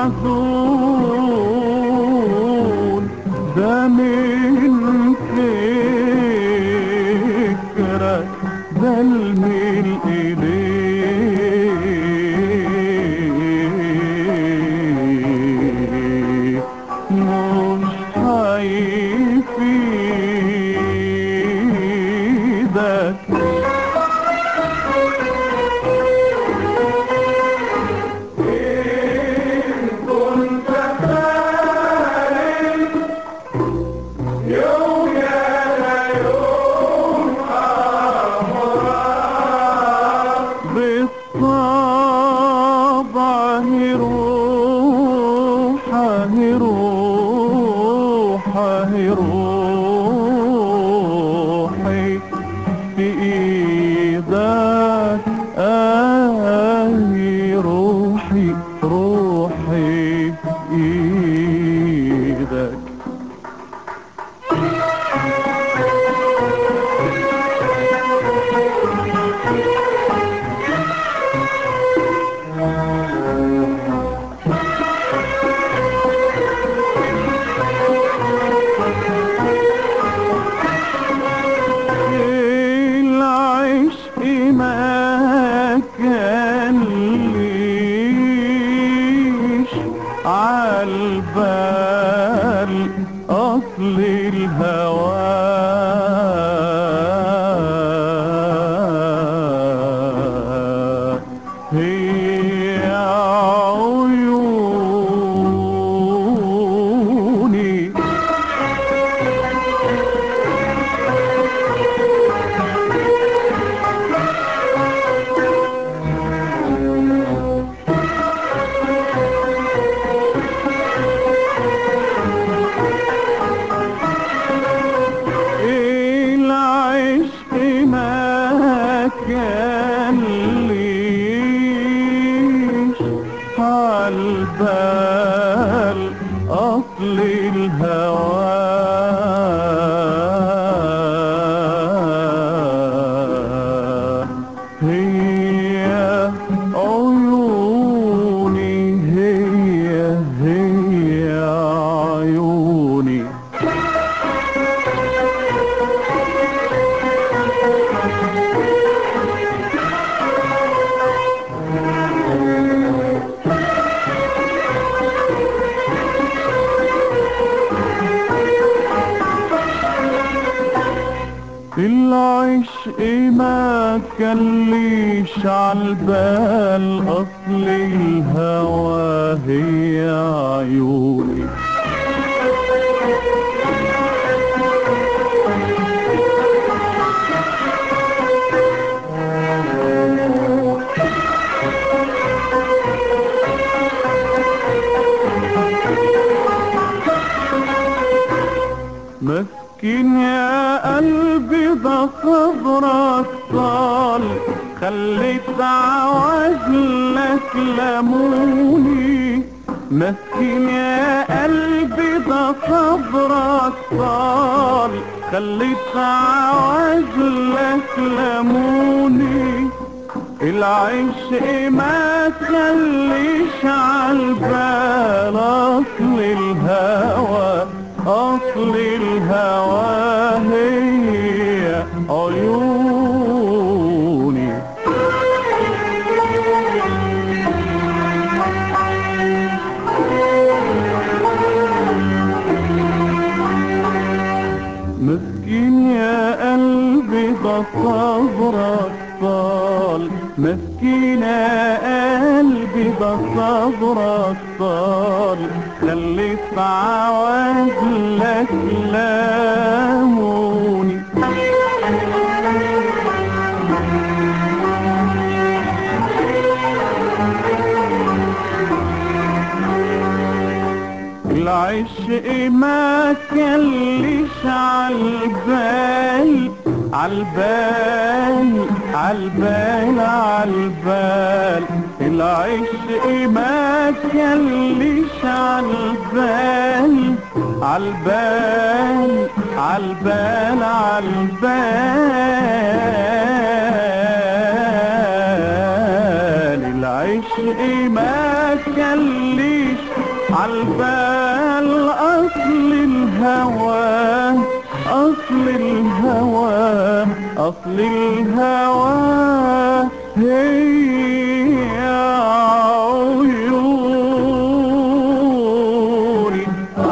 محزون ده من فكرك ده الميل إليك مش هيفيدك بالطبع هروحة هروحة هروحي في ايدك اهي روحي روحي في ايدك العشق ما كان ليش عالبال أصل الهوى هي عيوني العشق ما كان ليش عالبال أصل الهوى هي عيوني هي هي عيوني العشق ما كان ليش عالبال أصل الهوى هي عيوني مسكين يا قلبي ده صبرك طال خليت عوجلك لموني مسكين يا قلبي ده صبرك طال خليت عوجلك لموني العشق ما تخليش عالبال اصل الهوى اصل الهوى هي عيوني مسكين يا قلبي ده صبرك طال مسكين يا قلبي ده صبرك طال خليت عوازلك لاموني العشق ما كلش عالبال عالبال عالبال عالبال العشق ما كلش عالبال عالبال عالبال عالبال العشق ما كلش عالبال أصل الهوى أصل الهوى أصل الهوى هي عيوني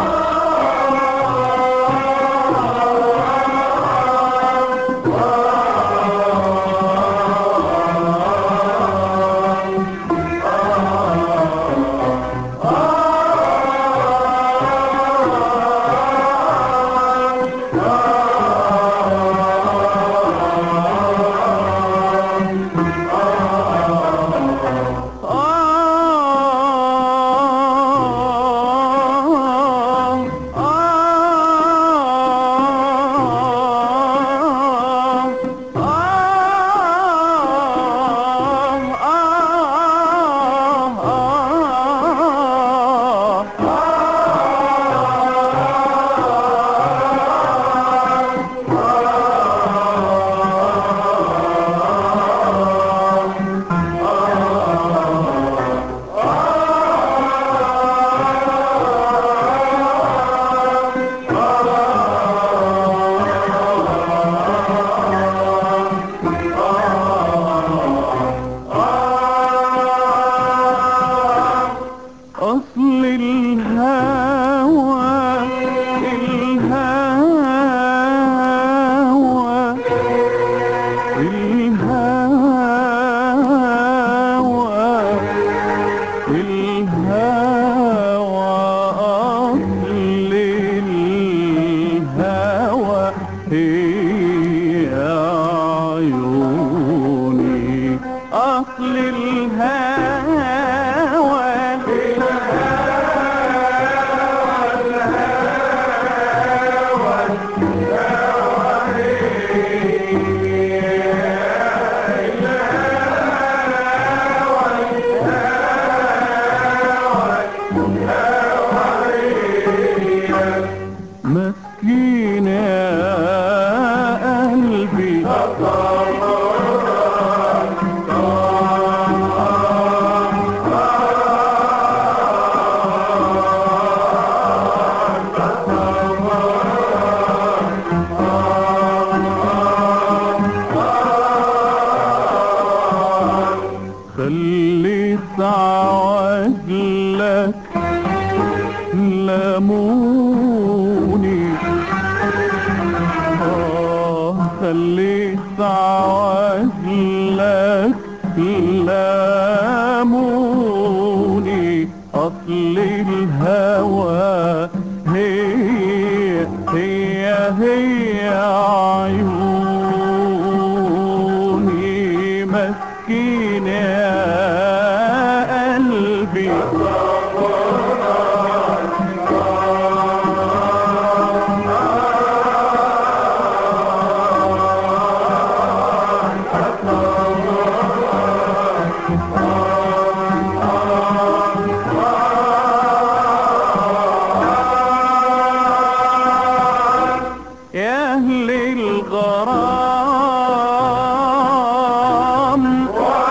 أصل الهوى الهوى الهوى الهوى أصل الهوى هي عيوني أصل الهوى مسكين يا قلبي خلي سعد لك لموني آه خلي سعد لك لموني أصل الهوى هي هي هي عيوني مسكين يا قلبي يا أهل الغرام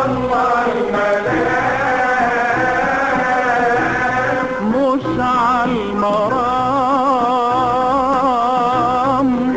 مش عالمرام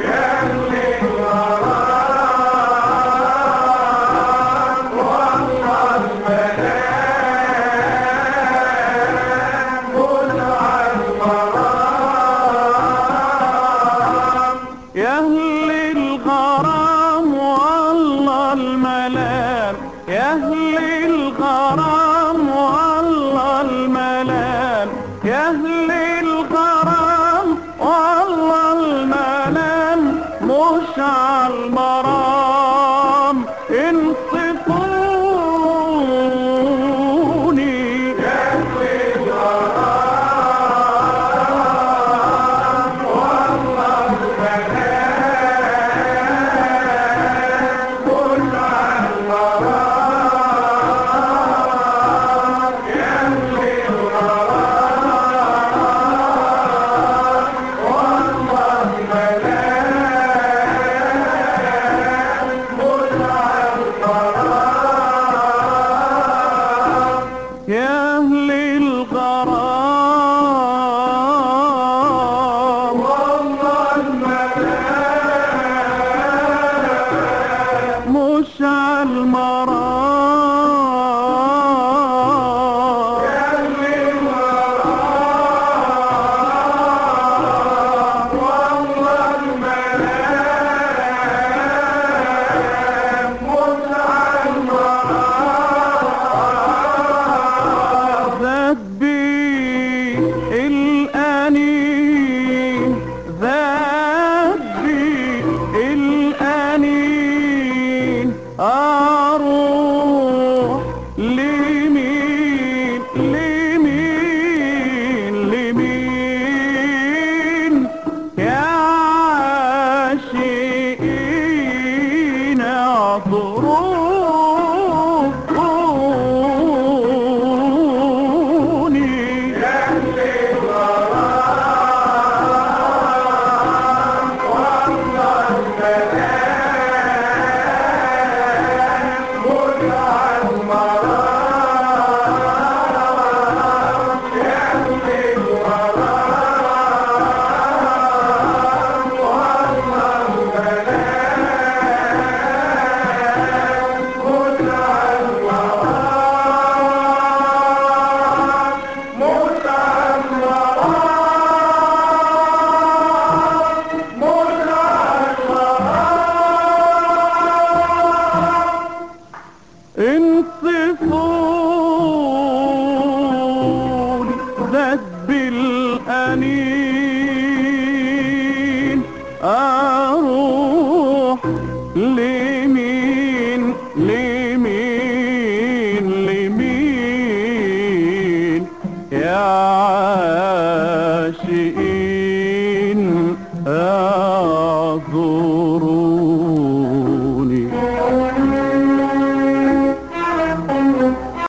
يا أهل الغرام والله الملام يا أهل الغرام والله الملام يا أهل الغرام والله الملام مش عالمرام انصفوني يا انصفوني ذات بالأنين أروح لمين لمين لمين يا عاشقين